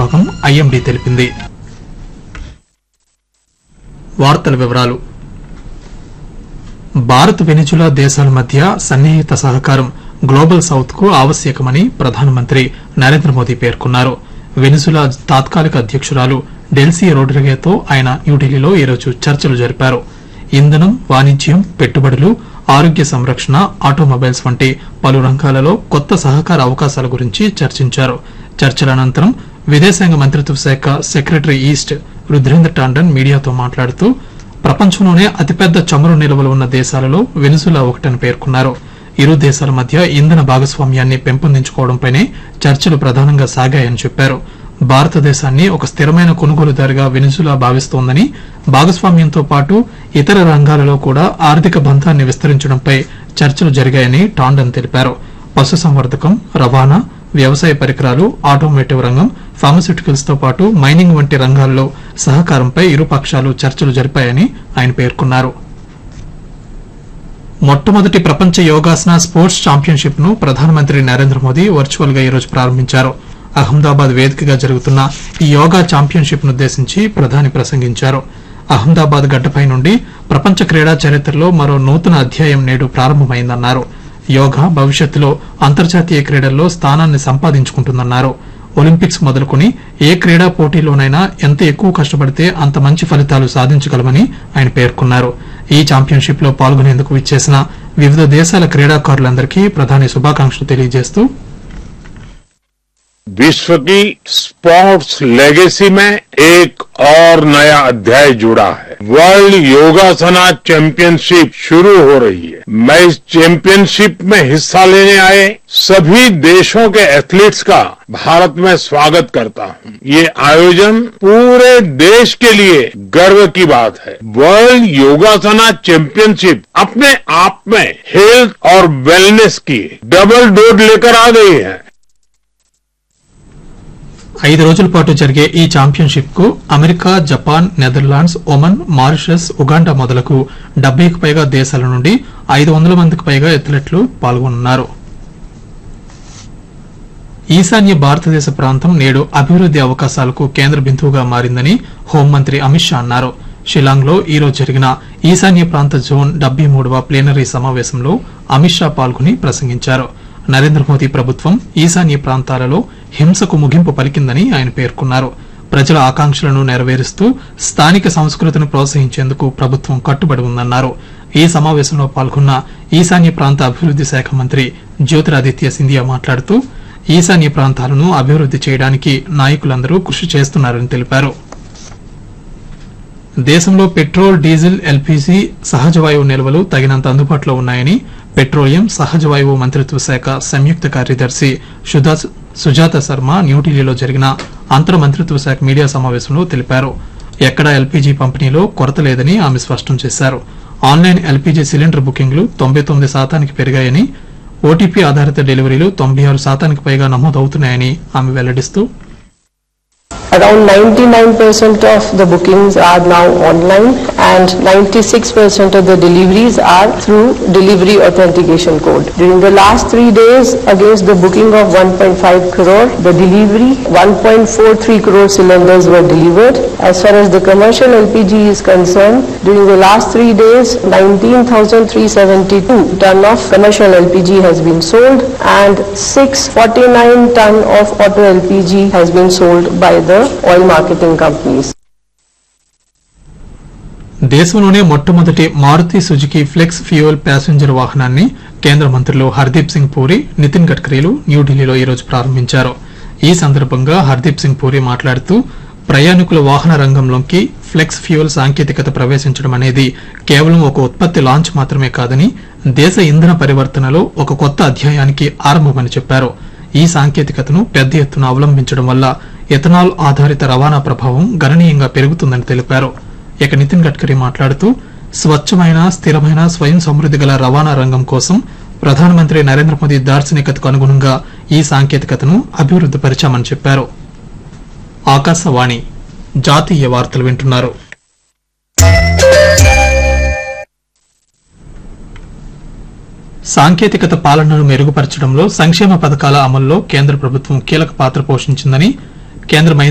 విభాగం ఐఎండీ తెలిపింది వార్తల వివరాలు భారత్ వెనిజులా దేశాల మధ్య సన్నిహిత సహకారం గ్లోబల్ సౌత్ కు ఆవశ్యకమని ప్రధానమంత్రి నరేంద్ర మోదీ పేర్కొన్నారు వెనిజులా తాత్కాలిక అధ్యక్షురాలు డెల్సీ రోడ్రిగేతో ఆయన న్యూఢిల్లీలో ఈరోజు చర్చలు జరిపారు ఇంధనం వాణిజ్యం పెట్టుబడులు ఆరోగ్య సంరక్షణ ఆటోమొబైల్స్ వంటి పలు రంగాలలో కొత్త సహకార అవకాశాల గురించి చర్చించారు చర్చల అనంతరం విదేశాంగ మంత్రిత్వ శాఖ సెక్రటరీ ఈస్ట్ రుద్రేంద్ర టాండన్ మీడియాతో మాట్లాడుతూ ప్రపంచంలోనే అతిపెద్ద చమురు నిల్వలు ఉన్న దేశాలలో వెనుజులా ఒకటని పేర్కొన్నారు ఇరు దేశాల మధ్య ఇంధన భాగస్వామ్యాన్ని పెంపొందించుకోవడంపైనే చర్చలు ప్రధానంగా సాగాయని చెప్పారు భారతదేశాన్ని ఒక స్థిరమైన కొనుగోలుదారుగా వెనుజులా భావిస్తోందని భాగస్వామ్యంతో పాటు ఇతర రంగాలలో కూడా ఆర్థిక బంధాన్ని విస్తరించడంపై చర్చలు జరిగాయని టాండన్ తెలిపారు పశుసంవర్ధకం రవాణా వ్యవసాయ పరికరాలు ఆటోమోటివ్ రంగం ఫార్మస్యూటికల్స్ తో పాటు మైనింగ్ వంటి రంగాల్లో సహకారంపై ఇరు పక్షాలు చర్చలు జరిపాయని ఆయన పేర్కొన్నారు మొట్టమొదటి ప్రపంచ యోగాసన స్పోర్ట్స్ ఛాంపియన్షిప్ ను ప్రధానమంత్రి నరేంద్ర మోదీ వర్చువల్ గా ఈరోజు ప్రారంభించారు అహ్మదాబాద్ వేదికగా జరుగుతున్న ఈ యోగా ఛాంపియన్షిప్ ఉద్దేశించి ప్రధాని ప్రసంగించారు అహ్మదాబాద్ గడ్డపై నుండి ప్రపంచ క్రీడా చరిత్రలో మరో నూతన అధ్యాయం నేడు ప్రారంభమైందన్నారు యోగా భవిష్యత్తులో అంతర్జాతీయ క్రీడల్లో స్థానాన్ని సంపాదించుకుంటుందన్నారు ఒలింపిక్స్ మొదలుకొని ఏ క్రీడా పోటీలోనైనా ఎంత ఎక్కువ కష్టపడితే అంత మంచి ఫలితాలు సాధించగలమని ఆయన పేర్కొన్నారు ఈ ఛాంపియన్షిప్ లో పాల్గొనేందుకు విచ్చేసిన వివిధ దేశాల క్రీడాకారులందరికీ ప్రధాని శుభాకాంక్షలు తెలియజేస్తూ विश्व की स्पोर्ट्स लेगेसी में एक और नया अध्याय जुड़ा है वर्ल्ड योगासना चैंपियनशिप शुरू हो रही है मैं इस चैंपियनशिप में हिस्सा लेने आए सभी देशों के एथलीट्स का भारत में स्वागत करता हूं ये आयोजन पूरे देश के लिए गर्व की बात है वर्ल्ड योगासना चैंपियनशिप अपने आप में हेल्थ और वेलनेस की डबल डोज लेकर आ गई है ఐదు రోజుల పాటు జరిగే ఈ ఛాంపియన్షిప్ కు America Japan Netherlands Oman Mauritius Uganda మొదలకు డెబ్బైకి పైగా దేశాల నుండి ఐదు వందల మందికి పైగా ఎథ్లెట్లు పాల్గొనున్నారు ఈశాన్య భారతదేశ ప్రాంతం నేడు అభివృద్ది అవకాశాలకు కేంద్ర బిందువుగా మారిందని హోంమంత్రి అమిత్ షా అన్నారు షిలాంగ్ లో ఈ రోజు జరిగిన ఈశాన్య ప్రాంత జోన్ డెబ్బై మూడవ ప్లేనరీ సమావేశంలో అమిత్ షా పాల్గొని ప్రసంగించారు నరేంద్ర మోదీ ప్రభుత్వం ఈశాన్య ప్రాంతాలలో హింసకు ముగింపు పలికిందని ఆయన పేర్కొన్నారు ప్రజల ఆకాంక్షలను నెరవేరుస్తూ స్థానిక సంస్కృతిని ప్రోత్సహించేందుకు ప్రభుత్వం కట్టుబడి ఉందన్నారు ఈ సమావేశంలో పాల్గొన్న ఈశాన్య ప్రాంత అభివృద్ది శాఖ మంత్రి జ్యోతిరాదిత్య సింధియా మాట్లాడుతూ ఈశాన్య ప్రాంతాలను అభివృద్ది చేయడానికి నాయకులందరూ కృషి చేస్తున్నారని తెలిపారు దేశంలో పెట్రోల్ డీజిల్ ఎల్పీజీ సహజ వాయువు నిల్వలు తగినంత అందుబాటులో ఉన్నాయని పెట్రోలియం సహజ వాయువు మంత్రిత్వ శాఖ సంయుక్త కార్యదర్శి సుధా- సుజాత శర్మ న్యూఢిల్లీలో జరిగిన అంతర్ మంత్రిత్వ శాఖ మీడియా సమావేశంలో తెలిపారు ఎక్కడా ఎల్పీజీ పంపిణీలో కొరత లేదని ఆమె స్పష్టం చేశారు ఆన్లైన్ ఎల్పీజీ సిలిండర్ బుకింగ్లు తొంభై తొమ్మిది శాతానికి పెరిగాయని ఓటీపీ ఆధారిత డెలివరీలు తొంభై ఆరు శాతానికి పైగా నమోదవుతున్నాయని ఆమె వెల్లడిస్తూ Around 99% of the bookings are now online and 96% of the deliveries are through delivery authentication code. During the last three days, against the booking of 1.5 crore, the delivery 1.43 crore cylinders were delivered. As far as the commercial LPG is concerned, during the last three days, 19,372 ton of commercial LPG has been sold and 649 ton of auto LPG has been sold by the oil marketing companies. దేశంలోనే మొట్టమొదటి Maruti Suzuki flex fuel passenger వాహనాన్ని కేంద్ర మంత్రులు హర్దీప్ సింగ్ పూరి నితిన్ గడ్కరీలు న్యూఢిల్లీలో ఈరోజు ప్రారంభించారు ఈ సందర్భంగా హర్దీప్ సింగ్ పూరి మాట్లాడుతూ ప్రయాణికుల వాహన రంగంలోకి ఫ్లెక్స్ ఫ్యూయల్ సాంకేతికత ప్రవేశించడం అనేది కేవలం ఒక ఉత్పత్తి లాంచ్ మాత్రమే కాదని దేశ ఇంధన పరివర్తనలో ఒక కొత్త అధ్యాయానికి ఆరంభమని చెప్పారు ఈ సాంకేతికతను పెద్ద ఎత్తున అవలంబించడం వల్ల ఎథనాల్ ఆధారిత రవాణా ప్రభావం గణనీయంగా పెరుగుతుందని తెలిపారు ఇక నితిన్ గడ్కరీ మాట్లాడుతూ స్వచ్ఛమైన స్థిరమైన స్వయం సమృద్ధి గల రవాణా రంగం కోసం ప్రధానమంత్రి నరేంద్ర మోదీ దార్శనికతకు అనుగుణంగా ఈ సాంకేతికతను అభివృద్ది పరిచామని చెప్పారు ఆకాశవాణి జాతీయ వార్తలు వింటున్నారు సాంకేతికత పాలనను మెరుగుపరచడంలో సంక్షేమ పథకాల అమల్లో కేంద్ర ప్రభుత్వం కీలక పాత్ర పోషించిందని కేంద్ర